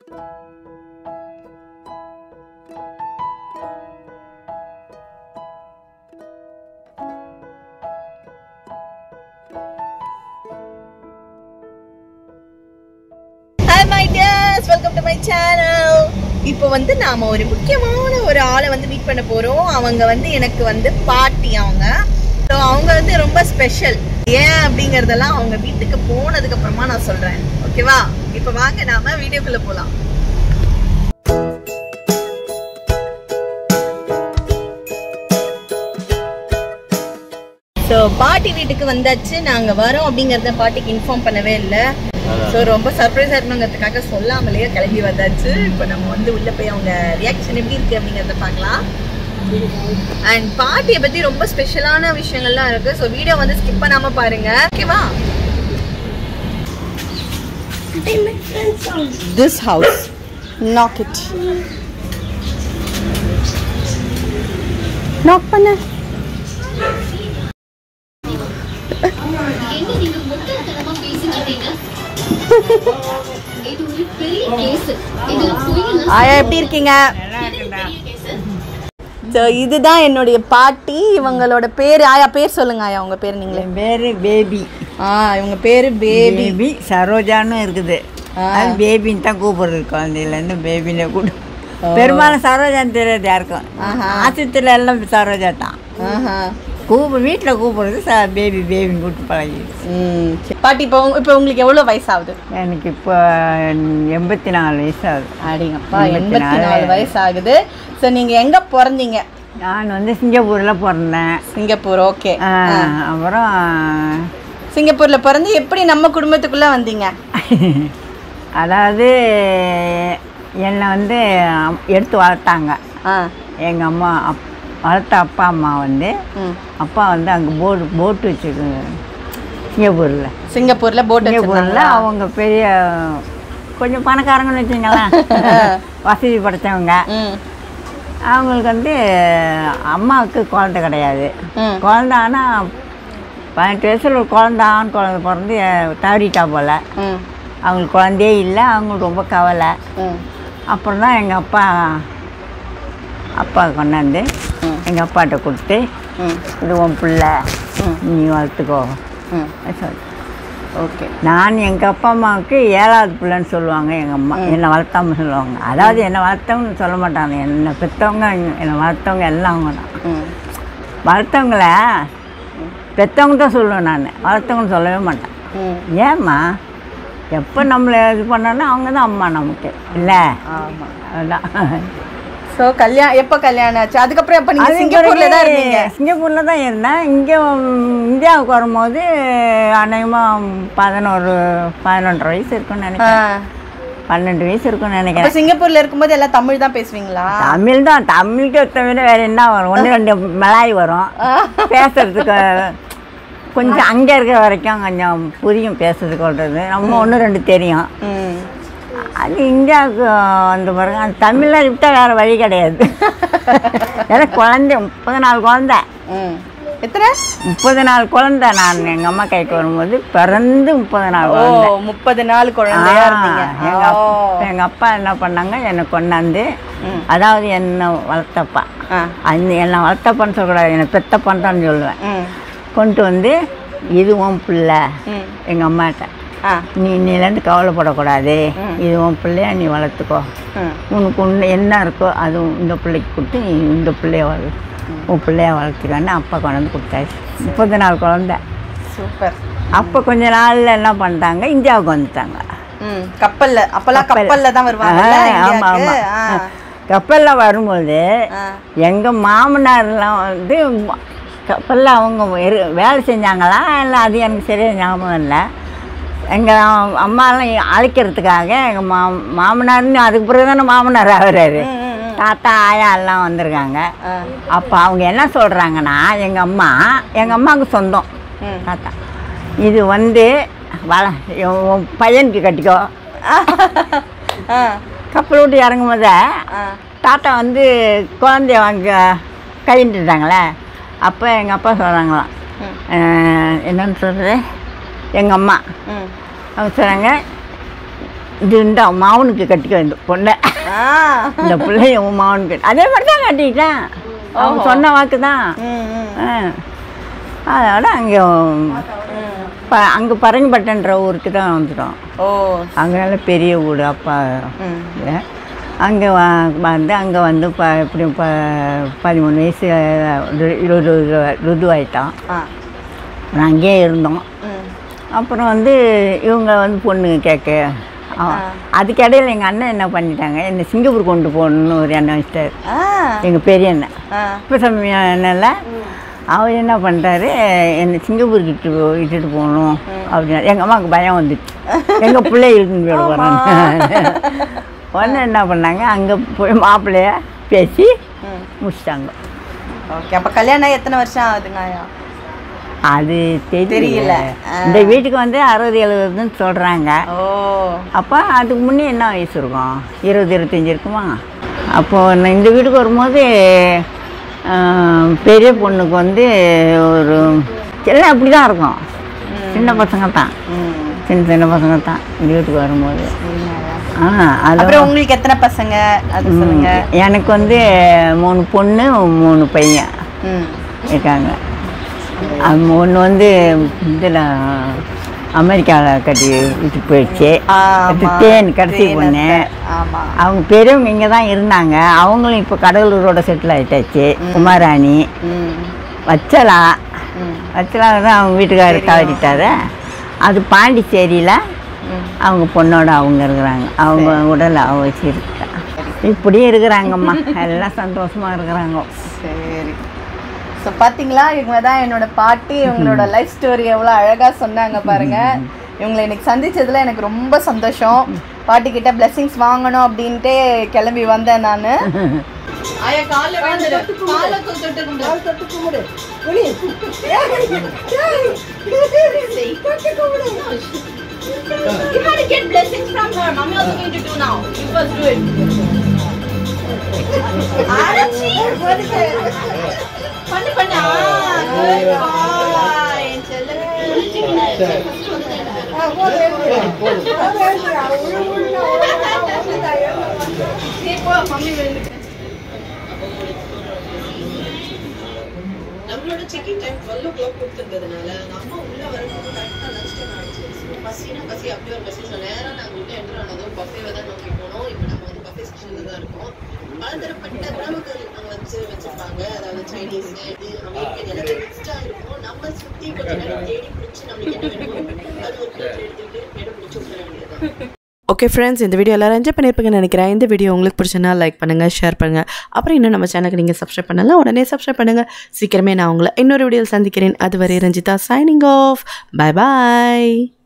Hi my dears welcome to my channel இப்போ வந்து நாம ஒரு முக்கியமான ஒரு ஆளை வந்து மீட் பண்ண போறோம் அவங்க வந்து எனக்கு வந்து பாட்டி அவங்க ஸோ அவங்க வந்து ரொம்ப ஸ்பெஷல் ஏன் அப்படிங்கறதெல்லாம் அவங்க வீட்டுக்கு போனதுக்கு அப்புறமா நான் சொல்றேன் ஓகேவா இப்போ வாங்க நாம வீடியோக்குள்ள போலாம் ஸோ பாட்டி வீட்டுக்கு வந்தாச்சு நாங்க வரோம் அப்படிங்கறத பாட்டிக்கு இன்ஃபார்ம் பண்ணவே இல்லை ஸோ ரொம்ப சர்ப்ரைஸா இருக்கணுங்கிறதுக்காக சொல்லாமலேயே கிளம்பி வந்தாச்சு இப்போ நம்ம வந்து உள்ள போய் அவங்க ரியாக்ஷன் எப்படி இருக்கு அப்படிங்கறத பார்க்கலாம் அண்ட் பாட்டியை பத்தி ரொம்ப ஸ்பெஷலான விஷயங்கள்லாம் இருக்கு ஸோ வீடியோ வந்து ஸ்கிப் பண்ணாம பாருங்க ஓகேவா this house knock it knock பண்ண என்ன நீங்க முட்டாள்தனமா பேசிட்டு இருக்கீங்க இது ஒரு பெரிய கேஸ் இது பொய்யெல்லாம் ஆயா எப்படி இருக்கீங்க பெரிய கேஸ் ஸோ இதுதான் என்னுடைய பாட்டி இவங்களோட பேர் ஆயா பேர் சொல்லுங்க ஆயா உங்க பேர் நீங்களே என் பேரு பேபி ஆ இவங்க பேரு பேபி பேபி சரோஜான்னு இருக்குது அது பேபின்னு தான் கூப்பிடுறது குழந்தையிலேருந்து பேபின்னு கூட பெரும்பாலும் சரோஜான்னு தெரியாது யாருக்கும் ஆஸ்பத்திரியில் எல்லாம் சரோஜா தான் ஆஹா கூப்பிடு வீட்டில் கூப்பிடுறது ச பேபி பேபின்னு கூப்பிட்டு பழகிடுச்சு ம் சரி. பாட்டி இப்போ உங்க- இப்போ உங்களுக்கு எவ்வளோ வயசாகுது எனக்கு இப்போ எண்பத்தி நாலு வயசு ஆகுது அடிங்கப்பா எண்பத்தி எண்பத்தி நாலு நாலு. வயசு ஆகுது ஸோ நீங்க எங்க பிறந்தீங்க நான் வந்து சிங்கப்பூரில் பிறந்தேன் சிங்கப்பூர் ஓகே ஆ, அப்புறம் சிங்கப்பூர்ல பிறந்து எப்படி நம்ம குடும்பத்துக்குள்ள வந்தீங்க அதாவது என்னை வந்து அம்- எடுத்து வளர்த்தாங்க ஆ எங்கள் அம்மா அப் வளர்த்த அப்பா அம்மா வந்து ம் அப்பா வந்து அங்கே போட்டு போட்டு வச்சுருக்காங்க சிங்கப்பூரில் சிங்கப்பூர்ல போட் சிங்கப்பூரில் வச்சிருந்தாங்களா அவங்க பெரிய கொஞ்சம் பணக்காரங்கன்னு வச்சுங்களேன் வசதி படைத்தவங்க ம் அவங்களுக்கு வந்து அம்மாவுக்கு குழந்தை கிடையாது ம் குழந்தை ஆனால் பதினெட்டு வயசில் ஒரு குழந்த ஆண் குழந்தை பிறந்து அஹ், தவறிட்டா போல் ம் அவங்களுக்கு குழந்தையே இல்லை அவங்களுக்கு ரொம்ப கவலை ம் அப்புறம் தான் எங்கள் அப்பா அப்பா கொண்டாந்து ம். எங்கள் அப்பாட்ட கொடுத்து ம் இது உன் பிள்ளை ம். நீ வளர்த்துக்கோ ம் சொல்லி ஓகே நான் எங்கள் அப்பா அம்மாவுக்கு ஏழாவது பிள்ளைன்னு சொல்லுவாங்க எங்கள் அம்மா என்னை வளர்த்தாம சொல்லுவாங்க அதாவது என்னை வளர்த்தவங்கன்னு சொல்ல மாட்டாங்க என்னை பெற்றவங்க என்னை வளர்த்தவங்க எல்லாம் அவங்க தான் ம் வளர்த்தவங்கள பெற்றவங்க தான் சொல்லுவேன் நான் வளர்த்தவங்கன்னு சொல்லவே மாட்டேன் ம் ஏம்மா எப்போ நம்மளை இது பண்ணோன்னா அவங்க தான் அம்மா நமக்கு இல்லை ஆமா அதுதான் ஸோ கல்யாணம் எப்போ கல்யாணம் ஆச்சு அதுக்கப்புறம் எப்போ நீங்கள் சிங்கப்பூர்ல தான் இருந்தீங்க சிங்கப்பூரில் தான் இருந்தேன் இங்கே இந்தியாவுக்கு வரும்போது அநேகமாக பதினோரு பதினொன்றரை வயசு இருக்குன்னு ஆ. நினைக்கிறேன் பன்னெண்டு வயசு இருக்குன்னு அப்போ நினைக்கிறேன் சிங்கப்பூர்ல இருக்கும்போது எல்லாம் தமிழ் தான் பேசுவீங்களா தமிழ் தான் தமிழுக்கு தவிர வேற என்ன வரும் ஒன்று ரெண்டு மலாய் வரும் பேசுறதுக்கு கொஞ்சம் அங்கே இருக்கிற வரைக்கும் கொஞ்சம் புரியும் பேசுறதுக்கு சொல்கிறது நம்ம ஒன்று ரெண்டு தெரியும் ம் அது இந்தியாவுக்கு வந்த பிறகு அந்த தமிழில் விட்டால் வேறு வழி கிடையாது ஏன்னா குழந்தை முப்பது நாலு குழந்தை ம் எத்தனை முப்பது நாள் குழந்தை நான் எங்கள் அம்மா கைக்கு வரும்போது பிறந்து முப்பது நாள் ஓ குழந்தை முப்பது நாள் குழந்தையா இருந்தீங்க எங்கள் ஓ. அப்பா எங்கள் அப்பா என்ன பண்ணாங்க என்னை கொண்டாந்து ம். அதாவது என்னை வளர்த்தப்பா ஆ அந்த என்னை வளர்த்தப்பான்னு சொல்லக்கூடாது என்னை பெத்தப்பான்னு தான் சொல்லுவேன் ம் கொண்டு வந்து இது உன் பிள்ளை ம் எங்கள் அம்மாட்ட ஆ நீ இன்னிலேருந்து கவலைப்படக்கூடாது ம். இது உன் பிள்ளைய நீ வளர்த்துக்கோ ம் உனக்கு ஒன்று என்ன இருக்கோ அது இந்த பிள்ளைக்கு கொடுத்து நீ இந்த பிள்ளைய வள உன் பிள்ளைய வளர்த்துக்கன்னு அப்பா கொண்டு வந்து கொடுத்தாச்சு முப்பது நாள் குழந்தை சூப்பர் அப்போ கொஞ்ச நாளில் என்ன பண்ணிட்டாங்க இந்தியாவுக்கு வந்துட்டாங்க ம் கப்பல்ல அப்பெல்லாம் கப்பல். கப்பல்ல தான் வருவாங்கல்ல ஆ, ஆமா, இந்தியாவுக்கு ஆமா. ஆ கப்பலில் வரும்போது ஆ எங்கள் மாமனார்லாம் வந்து கப்பலில் அவங்க இரு- வேலை செஞ்சாங்களா இல்லை அது எனக்கு சரியாக ஞாபகம் இல்லை எங்கள் அம்மாலாம் அழைக்கிறதுக்காக எங்கள் மா மாமனார்னு அதுக்கு பிறகு தானே மாமனார் ஆகுறாரு ம், ம், ம். தாத்தா ஆயா எல்லாம் வந்திருக்காங்க ஆ அப்போ அவங்க என்ன சொல்கிறாங்கன்னா எங்கள் அம்மா எங்கள் அம்மாவுக்கு சொந்தம் ம் தாத்தா இது வந்து வள உன் பையனுக்கு கட்டிக்கோ ஆ கப்பல் விட்டு இறங்கும் போதே ஆ தாத்தா வந்து குழந்தைய வாங்க கைண்டுட்டாங்களே அப்போ எங்கள் அப்பா சொல்கிறாங்களாம் ம். என்னன்னு சொல்கிறது எங்கள் அம்மா ம் அவங்க சொன்னாங்க இது இந்த மாவனுக்கு கட்டிக்க இந்த பொண்ணை ஆ இந்த பிள்ளைய உன் மாவனுக்கு அதே மாதிரி தான் கட்டிக்கிட்டேன் அவங்க சொன்ன வாக்கு தான் ம் ம் அதோட அங்கே ப அங்கே பரங்கிப்பட்டன்ற ஊருக்கு தான் வந்துட்டோம் ஓ அங்கே நல்ல பெரிய வீடு அப்பா ம் இது. அங்கே வந்து அங்கே வந்து ப எப்படியும் ப பதிமூணு வயசு ரு- இருபது ருதுவாயிட்டோம் ஆ நான் அங்கேயே இருந்தோம் ம் அப்புறம் வந்து இவங்க வந்து பொண்ணுங்க கேட்க அதுக்கு இடையில எங்கள் அண்ணன் என்ன பண்ணிட்டாங்க என்னை சிங்கப்பூர் கொண்டு போகணுன்னு ஒரு எண்ணம் வச்சிட்டாரு ஆ எங்கள் பெரிய அண்ணன் ஆ இப்போ சமயம் என்னல்ல அவர் என்ன பண்ணிட்டாரு என்னை சிங்கப்பூருக்கு இட்டு இட்டுட்டு போகணும் அப்படின்னா எங்கள் அம்மாவுக்கு பயம் வந்துச்சு எங்கள் பிள்ளை இருக்குன்னு போயிட போகிறாங்க உடனே என்ன பண்ணாங்க அங்கே போய் மாப்பிள்ளைய பேசி ம் முடிச்சிட்டாங்க ஓகே அப்போ கல்யாணம் ஆகி எத்தனை வருஷம் ஆகுதுங்க ஆயா அது தெரியல தெரியல. இந்த வீட்டுக்கு வந்து அறுபது எழுபதுன்னு சொல்கிறாங்க ஓ அப்போ அதுக்கு முன்னே என்ன வயசு இருக்கும் இருபது இருபத்தஞ்சி இருக்குமா அப்போது நான் இந்த வீட்டுக்கு வரும்போது ஆஹ், பெரிய பொண்ணுக்கு வந்து ஒரு எல்லாம் அப்படி தான் இருக்கும் சின்ன பசங்க தான் ம் சின்ன சின்ன பசங்க தான் இந்த வீட்டுக்கு வரும்போது ஆ அது அப்புறம் உங்களுக்கு எத்தனை பசங்க அது சொல்லுங்க எனக்கு வந்து மூணு பொண்ணு மூணு பையன் ம் இருக்காங்க ஒன்று வந்து இதில் அமெரிக்காவில் கட்டி விட்டு போயிடுச்சு ஆமா. அது தேன் கடைசி தேன் பொண்ணு ஆமா அவங்க பெரியவங்க இங்கே தான் இருந்தாங்க அவங்களும் இப்போ கடலூரோட செட்டில் ஆயிட்டாச்சு குமாராணி ம் வச்சலா ம் வச்சலா தான் அவங்க வீட்டுக்காரர் தவறிட்டாரு அது பாண்டிச்சேரியில் ம் அவங்க பொண்ணோட அவங்க இருக்கிறாங்க அவங்க உடல் அவ வச்சிருக்கா இப்படியே இருக்கிறாங்கம்மா எல்லாம் சந்தோஷமா இருக்கிறாங்க சரி ஸோ பார்த்தீங்களா இவங்க தான் என்னோட பாட்டி இவங்களோட லைஃப் ஸ்டோரி எவ்வளோ அழகாக சொன்னாங்க பாருங்க இவங்களை இன்னைக்கு சந்திச்சதுல எனக்கு ரொம்ப சந்தோஷம் பாட்டி கிட்ட பிளெஸிங்ஸ் வாங்கணும் அப்படின்ட்டு கிளம்பி வந்தேன் நான் ஆயா காலைல விழுந்துரு காலை தொட்டு கும்பிடு You had to get blessings from her. Mommy also going to do now. You first do it. ஆரச்சி. பண்ணு பண்ணு ஆ, good boy. என் செல்லக்குட்டி. சரி, போ, மம்மி விழுந்துட்டு. நம்மளோட checking time twelve o'clock கொடுத்துருந்ததுனால நம்ம உள்ள வரும்போது கரெக்டாக லஞ்ச் டைம் ஆயிடுச்சு ஸோ பசினா பசி அப்படியே ஒரு பசி ஸோ நேராக நாங்கள் உள்ள என்ட்ரு ஆனதும் பஃபேவை தான் நோக்கி போனோம் இப்போ நம்ம வந்து பஃபே செக்ஷனில் தான் இருக்கோம் பலதரப்பட்ட உணவுகள் அங்கே வச்சு வச்சிருப்பாங்க அதாவது சைனீஸ் இது அமெரிக்கன் எல்லாத்தையும் மிக்ஸ்டாக இருக்கும் நம்ம சுற்றி கொஞ்ச நேரம் தேடி பிடிச்சி நம்மளுக்கு என்ன வேணுமோ அது ஒரு பிளேட் எடுத்துக்கிட்டு இடம் பிடிச்சி விட வேண்டியது ஓகே ஃப்ரெண்ட்ஸ் இந்த வீடியோ எல்லாரும் என்ஜாய் பண்ணியிருப்பீங்கன்னு நினைக்கிறேன் இந்த வீடியோ உங்களுக்கு பிடிச்சனா லைக் பண்ணுங்கள் ஷேர் பண்ணுங்கள் அப்புறம் இன்னும் நம்ம சேனலுக்கு நீங்கள் சப்ஸ்கிரைப் பண்ணலாம் உடனே சப்ஸ்கிரைப் பண்ணுங்கள் சீக்கிரமே நான் உங்களை இன்னொரு வீடியோவில் சந்திக்கிறேன் அதுவரை ரஞ்சிதா சைனிங் ஆஃப் பை பாய்